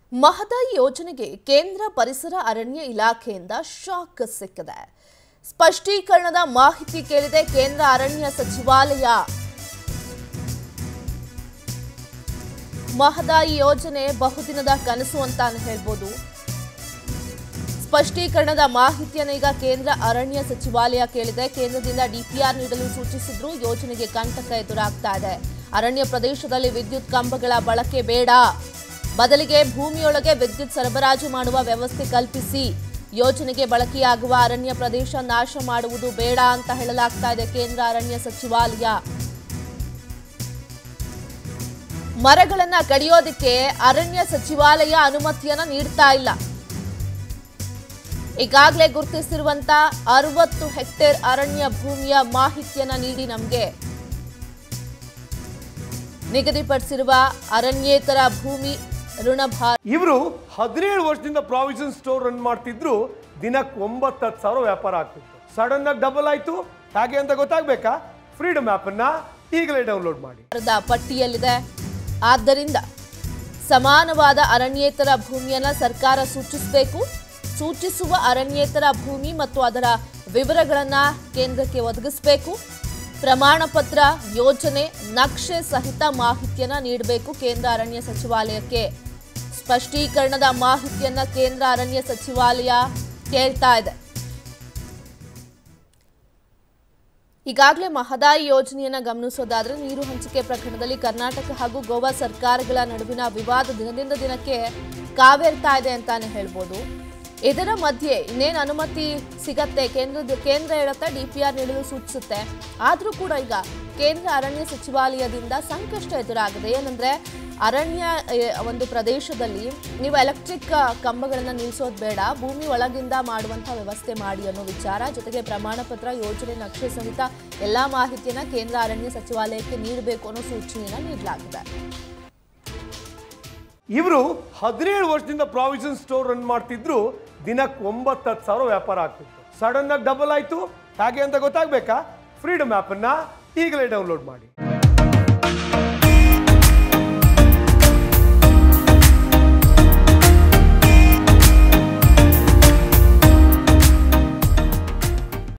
ಮಹದಾಯಿ ಯೋಜನೆಗೆ ಕೇಂದ್ರ ಪರಿಸರ ಅರಣ್ಯ ಇಲಾಖೆಯಿಂದ ಶಾಕ್ ಸಿಕ್ಕಿದೆ ಸ್ಪಷ್ಟೀಕರಣದ ಮಾಹಿತಿ ಕೇಳಿದೆ ಕೇಂದ್ರ ಅರಣ್ಯ ಸಚಿವಾಲಯ ಮಹದಾಯಿ ಯೋಜನೆ ಬಹುದಿನದ ಕನಸು ಅಂತಾನೆ ಹೇಳ್ಬೋದು ಸ್ಪಷ್ಟೀಕರಣದ ಮಾಹಿತಿಯನ್ನು ಈಗ ಕೇಂದ್ರ ಅರಣ್ಯ ಸಚಿವಾಲಯ ಕೇಳಿದೆ ಕೇಂದ್ರದಿಂದ ಡಿಪಿಆರ್ ನೀಡಲು ಸೂಚಿಸಿದ್ರು ಯೋಜನೆಗೆ ಕಂಟಕ ಎದುರಾಗ್ತಾ ಇದೆ ಅರಣ್ಯ ಪ್ರದೇಶದಲ್ಲಿ ವಿದ್ಯುತ್ ಕಂಬಗಳ ಬಳಕೆ ಬೇಡ ಬದಲಿಗೆ ಭೂಮಿಯೊಳಗೆ ವಿದ್ಯುತ್ ಸರಬರಾಜು ಮಾಡುವ ವ್ಯವಸ್ಥೆ ಕಲ್ಪಿಸಿ ಯೋಜನೆಗೆ ಬಳಕೆಯಾಗುವ ಅರಣ್ಯ ಪ್ರದೇಶ ನಾಶ ಮಾಡುವುದು ಬೇಡ ಅಂತ ಹೇಳಲಾಗ್ತಾ ಇದೆ ಕೇಂದ್ರ ಅರಣ್ಯ ಸಚಿವಾಲಯ ಮರಗಳನ್ನ ಕಡಿಯೋದಕ್ಕೆ ಅರಣ್ಯ ಸಚಿವಾಲಯ ಅನುಮತಿಯನ್ನ ನೀಡ್ತಾ ಇಲ್ಲ ಈಗಾಗಲೇ ಗುರುತಿಸಿರುವಂತ ಅರವತ್ತು ಹೆಕ್ಟೇರ್ ಅರಣ್ಯ ಭೂಮಿಯ ಮಾಹಿತಿಯನ್ನ ನೀಡಿ ನಮಗೆ ನಿಗದಿಪಡಿಸಿರುವ ಅರಣ್ಯೇತರ ಭೂಮಿ ಋಣಭಾರ ಇವರು ಹದಿನೇಳು ವರ್ಷದಿಂದ ಪ್ರಾವಿಷನ್ ಸ್ಟೋರ್ ರನ್ ಮಾಡ್ತಿದ್ರು ದಿನಕ್ಕೆ ಒಂಬತ್ತು ಹತ್ತು ಸಾವಿರ ವ್ಯಾಪಾರ ಆಗ್ತಿತ್ತು ಸಡನ್ ಆಗಿ ಡಬಲ್ ಆಯ್ತು ಹಾಗೆ ಅಂತ ಗೊತ್ತಾಗ್ಬೇಕಾ ಫ್ರೀಡಮ್ ಆಪ್ ಅನ್ನ ಈಗಲೇ ಡೌನ್ಲೋಡ್ ಮಾಡಿ ದ ಪಟ್ಟಿಯಲ್ಲಿದೆ ಆದ್ದರಿಂದ ಸಮಾನವಾದ ಅರಣ್ಯೇತರ ಭೂಮಿಯನ್ನ ಸರ್ಕಾರ ಸೂಚಿಸಬೇಕು ಸೂಚಿಸುವ ಅರಣ್ಯೇತರ ಭೂಮಿ ಮತ್ತು ಅದರ ವಿವರಗಳನ್ನ ಕೇಂದ್ರಕ್ಕೆ ಒದಗಿಸಬೇಕು ಪ್ರಮಾಣ ಪತ್ರ ಯೋಜನೆ ನಕ್ಷೆ ಸಹಿತ ಮಾಹಿತಿಯನ್ನ ನೀಡಬೇಕು ಕೇಂದ್ರ ಅರಣ್ಯ ಸಚಿವಾಲಯಕ್ಕೆ ಸ್ಪಷ್ಟೀಕರಣದ ಮಾಹಿತಿಯನ್ನ ಕೇಂದ್ರ ಅರಣ್ಯ ಸಚಿವಾಲಯ ಕೇಳ್ತಾ ಇದೆ ಈಗಾಗಲೇ ಮಹದಾಯಿ ಯೋಜನೆಯನ್ನ ಗಮನಿಸೋದಾದ್ರೆ ನೀರು ಹಂಚಿಕೆ ಪ್ರಕರಣದಲ್ಲಿ ಕರ್ನಾಟಕ ಹಾಗೂ ಗೋವಾ ಸರ್ಕಾರಗಳ ನಡುವಿನ ವಿವಾದ ದಿನದಿಂದ ದಿನಕ್ಕೆ ಕಾವೇರ್ತಾ ಇದೆ ಅಂತಾನೆ ಹೇಳ್ಬೋದು ಇದರ ಮಧ್ಯೆ ಇನ್ನೇನು ಅನುಮತಿ ಸಿಗತ್ತೆ ಕೇಂದ್ರದ ಕೇಂದ್ರ ಹೇಳುತ್ತೆ ಡಿಪಿಆರ್ ನೀಡಲು ಸೂಚಿಸುತ್ತೆ ಆದರೂ ಕೂಡ ಈಗ ಕೇಂದ್ರ ಅರಣ್ಯ ಸಚಿವಾಲಯದಿಂದ ಸಂಕಷ್ಟ ಎದುರಾಗಿದೆ ಏನಂದ್ರೆ ಅರಣ್ಯ ಎ, ಒಂದು ಪ್ರದೇಶದಲ್ಲಿ ನೀವು ಎಲೆಕ್ಟ್ರಿಕ್ ಕಂಬಗಳನ್ನು ನಿಲ್ಲಿಸೋದು ಬೇಡ ಭೂಮಿ ಒಳಗಿಂದ ಮಾಡುವಂಥ ವ್ಯವಸ್ಥೆ ಮಾಡಿ ಅನ್ನೋ ವಿಚಾರ ಜೊತೆಗೆ ಪ್ರಮಾಣ ಪತ್ರ ಯೋಜನೆ ನಕ್ಷೆ ಸಹಿತ ಎಲ್ಲಾ ಮಾಹಿತಿಯನ್ನ ಕೇಂದ್ರ ಅರಣ್ಯ ಸಚಿವಾಲಯಕ್ಕೆ ನೀಡಬೇಕು ಅನ್ನೋ ಸೂಚನೆಯನ್ನ ನೀಡಲಾಗಿದೆ ಇವರು ಹದಿನೇಳು ವರ್ಷದಿಂದ ಪ್ರಾವಿಷನ್ ಸ್ಟೋರ್ ರನ್ ಮಾಡ್ತಿದ್ರು ದಿನಕ್ಕೆ ಒಂಬತ್ತು ಹತ್ತು ಸಾವಿರ ವ್ಯಾಪಾರ ಆಗ್ತಿತ್ತು ಸಡನ್ ಆಗಿ ಡಬಲ್ ಆಯ್ತು ಹಾಗೆ ಅಂತ ಗೊತ್ತಾಗ್ಬೇಕಾ ಫ್ರೀಡಮ್ ಆಪ್ ಅನ್ನ ಈಗಲೇ ಡೌನ್ಲೋಡ್ ಮಾಡಿ